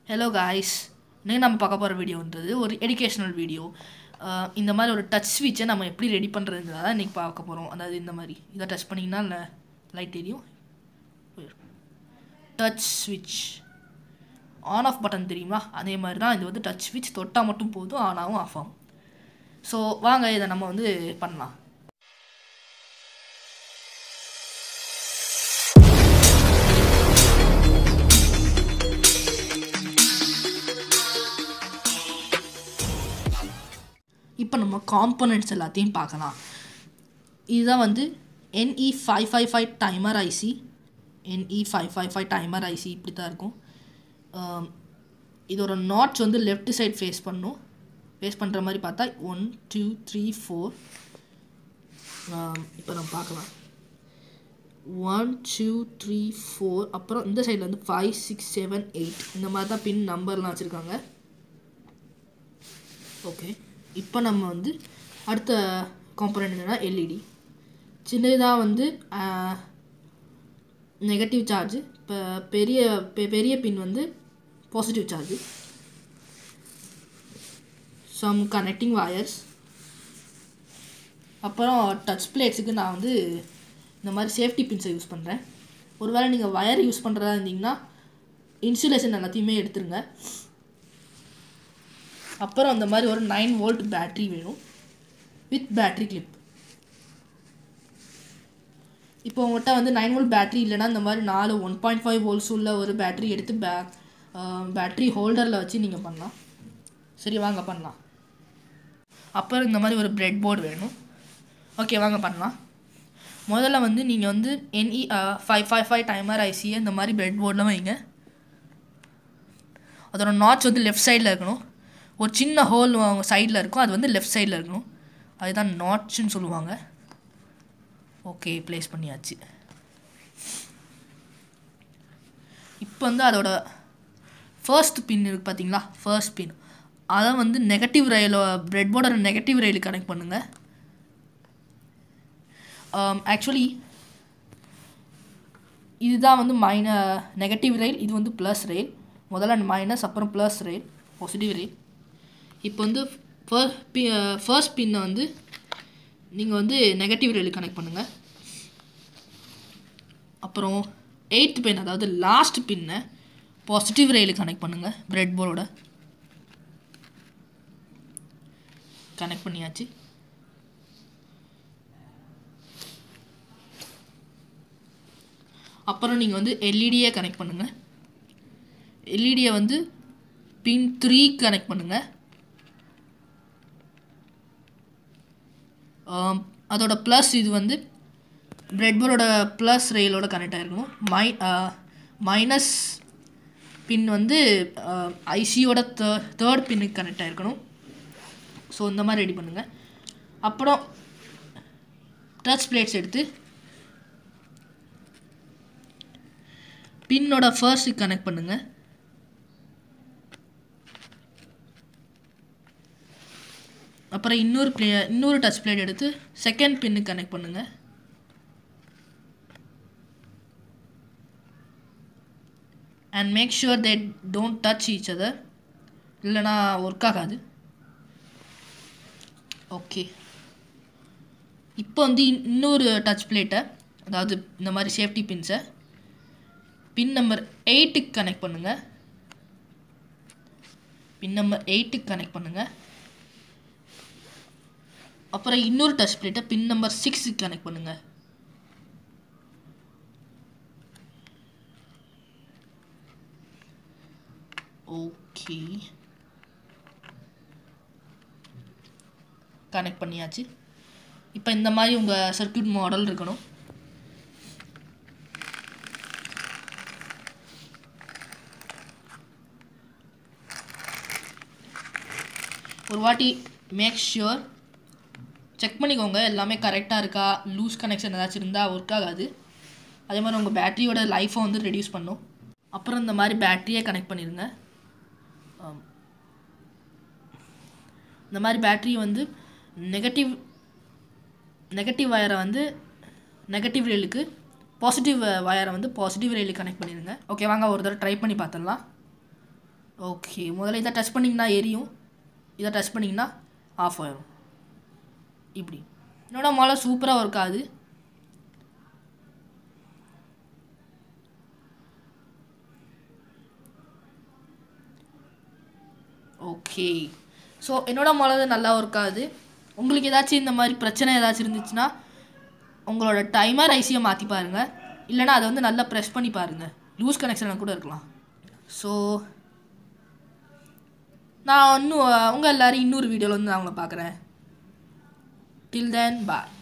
Hello guys இன்னைக்கு நம்ம பார்க்க போகிற வீடியோன்றது ஒரு எஜுகேஷ்னல் வீடியோ இந்த மாதிரி ஒரு டச் ஸ்விட்சை நம்ம எப்படி ரெடி பண்ணுறதுங்கிறத தான் இன்றைக்கி பார்க்க போகிறோம் அதாவது இந்த மாதிரி இதை டச் பண்ணிங்கன்னா இல்லை லைட் தெரியும் டச் ஸ்விட்ச் ஆன் ஆஃப் பட்டன் தெரியுமா அதே மாதிரி தான் இது வந்து டச் ஸ்விட்ச் தொட்டால் மட்டும் போதும் ஆன் ஆகும் ஆஃப் ஆகும் ஸோ வாங்க இதை நம்ம வந்து பண்ணலாம் இப்போ நம்ம காம்பனண்ட்ஸ் எல்லாத்தையும் பார்க்கலாம் இதுதான் வந்து NE five five five timer IC NE five five five timer IC இப்படி தான் இருக்கும் ஆம், இதோட நாட்ஸ் வந்து லெஃப்ட் சைடு ஃபேஸ் பண்ணும் ஃபேஸ் பண்ணுற மாதிரி பார்த்தா ஒன் டூ த்ரீ ஃபோர் இப்போ நம்ம பார்க்கலாம் ஒன் டூ த்ரீ ஃபோர் அப்புறம் இந்த சைடில் வந்து ஃபைவ் சிக்ஸ் செவன் எயிட் இந்த மாதிரி தான் பின் நம்பர்லாம் வச்சுருக்காங்க ஓகே இப்போ நம்ம வந்து அடுத்த காம்பனண்ட் என்னென்னா எல்இடி சின்னதாக வந்து நெகட்டிவ் சார்ஜ் இப்போ பெரிய பெ- பெரிய பின் வந்து positive charge some connecting wires அப்புறம் டச் பிளேட்ஸுக்கு நான் வந்து இந்த மாதிரி சேஃப்டி பின்ஸை யூஸ் பண்ணுறேன் ஒருவேளை நீங்கள் வயர் யூஸ் பண்ணுறதா இருந்தீங்கன்னா இன்சுலேஷன் எல்லாத்தையுமே எடுத்துருங்க அப்புறம் அந்த மாதிரி ஒரு நைன் வோல்ட் பேட்டரி வேணும் வித் பேட்டரி கிளிப் இப்போ உங்கள்கிட்ட வந்து நைன் வோல்ட் பேட்டரி இல்லைன்னா இந்த மாதிரி நாலு ஒன் பாயிண்ட் ஃபைவ் வோல்ட்ஸ் உள்ள ஒரு பேட்டரி எடுத்து பே பேட்டரி ஹோல்டரில் வச்சு நீங்கள் பண்ணலாம் சரி வாங்க பண்ணலாம் அப்புறம் இந்த மாதிரி ஒரு பிரெட் போர்டு வேணும் ஓகே வாங்க பண்ணலாம் முதல்ல வந்து நீங்கள் வந்து NE five five five timer ஐசியை இந்த மாதிரி பிரெட் போர்டில் வைங்க அதோட நாட்ச் வந்து லெஃப்ட் சைடில் இருக்கணும் ஒரு சின்ன ஹோல் அவங்க சைடில் இருக்கும் அது வந்து லெஃப்ட் சைடில் இருக்கணும் அதுதான் நாட்ச்னு சொல்லுவாங்க ஓகே ப்ளேஸ் பண்ணியாச்சு இப்போ வந்து அதோட ஃபர்ஸ்ட் பின் இருக்குது பார்த்தீங்களா ஃபர்ஸ்ட் பின் அதை வந்து நெகட்டிவ் ரயிலோ பிரெட் போர்டோட நெகட்டிவ் ரயிலுக்கு கனெக்ட் பண்ணுங்கள் ஆக்சுவலி இதுதான் வந்து மைன நெகட்டிவ் ரயில் இது வந்து ப்ளஸ் ரயில் முதல்ல மைனஸ் அப்புறம் ப்ளஸ் ரயில் பாசிட்டிவ் ரயில் இப்போ வந்து ஃபர்ஸ்ட் பின்னை வந்து நீங்கள் வந்து நெகட்டிவ் ரயிலுக்கு கனெக்ட் பண்ணுங்கள் அப்புறம் எயித் பின் அதாவது லாஸ்ட் பின்னை பாசிட்டிவ் ரயிலுக்கு கனெக்ட் பண்ணுங்கள் பிரெட் போர்டோட கனெக்ட் பண்ணியாச்சு அப்புறம் நீங்கள் வந்து எல்இடியை கனெக்ட் பண்ணுங்கள் எல்இடியை வந்து பின் த்ரீ கனெக்ட் பண்ணுங்கள் ஆம், அதோட ப்ளஸ் இது வந்து பிரெட்போர்டோட ப்ளஸ் ரெயிலோட கனெக்ட் ஆகிருக்கணும் மை மைனஸ் பின் வந்து ஐசியோட தேர்ட் பின்னுக்கு கனெக்ட் ஆகிருக்கணும் ஸோ இந்த மாதிரி ரெடி பண்ணுங்கள் அப்புறம் டச் பிளேட்ஸ் எடுத்து பின்னோட ஃபர்ஸ்ட் கனெக்ட் பண்ணுங்க அப்புறம் இன்னொரு பிளே இன்னொரு டச் பிளேட் எடுத்து செகண்ட் பின்னுக்கு கனெக்ட் பண்ணுங்க and make sure they don't touch each other இல்லைனா ஒர்க் ஆகாது ஓகே இப்போ வந்து இன்- இன்னொரு டச் பிளேட்டை அதாவது இந்த மாதிரி சேஃப்டி பின்ஸை பின் நம்பர் எயிட்டுக்கு கனெக்ட் பண்ணுங்கள் பின் நம்பர் எயிட்டுக்கு கனெக்ட் பண்ணுங்கள் அப்புறம் இன்னொரு டச் பிளேட்டை பின் நம்பர் சிக்ஸுக்கு கனெக்ட் பண்ணுங்கள் ஓகே கனெக்ட் பண்ணியாச்சு இப்போ இந்த மாதிரி உங்கள் சர்க்யூட் மாடல் இருக்கணும் ஒரு வாட்டி மேக் ஷுர் செக் பண்ணிக்கோங்க எல்லாமே கரெக்டாக இருக்கா லூஸ் கனெக்ஷன் ஏதாச்சும் இருந்தால் ஒர்க் ஆகாது அதே மாதிரி உங்கள் பேட்டரியோட லைஃப்பை வந்து ரெடியூஸ் பண்ணும் அப்புறம் இந்த மாதிரி பேட்டரியை கனெக்ட் பண்ணிடுங்க ஆம். இந்த மாதிரி பேட்டரி வந்து நெகட்டிவ் நெகட்டிவ் வயரை வந்து நெகட்டிவ் ரெயிலுக்கு பாசிட்டிவ் வயரை வந்து பாசிட்டிவ் ரெயிலுக்கு கனெக்ட் பண்ணிடுங்க ஓகே வாங்க ஒரு தடவை ட்ரை பண்ணி பார்த்துடலாம் ஓகே முதல்ல இதை டச் பண்ணிங்கன்னா எரியும் இதை டச் பண்ணிங்கன்னா ஆஃப் ஆயிரும் இப்படி என்னோட மழை சூப்பராக ஒர்க் ஆகுது ஓகே ஸோ என்னோட மொளகு நல்லா ஒர்க் ஆகுது உங்களுக்கு ஏதாச்சும் இந்த மாதிரி பிரச்சனை ஏதாச்சும் இருந்துச்சுன்னா உங்களோட டைமர் ஐசியை மாற்றி பாருங்கள் இல்லைனா அதை வந்து நல்லா ப்ரெஸ் பண்ணி பாருங்கள் லூஸ் கனெக்ஷனில் கூட இருக்கலாம் ஸோ நான் இன்னும் உங்கள் எல்லோரும் இன்னொரு வீடியோவில் வந்து நான் உங்களை பார்க்குறேன் டில் தென் பாய்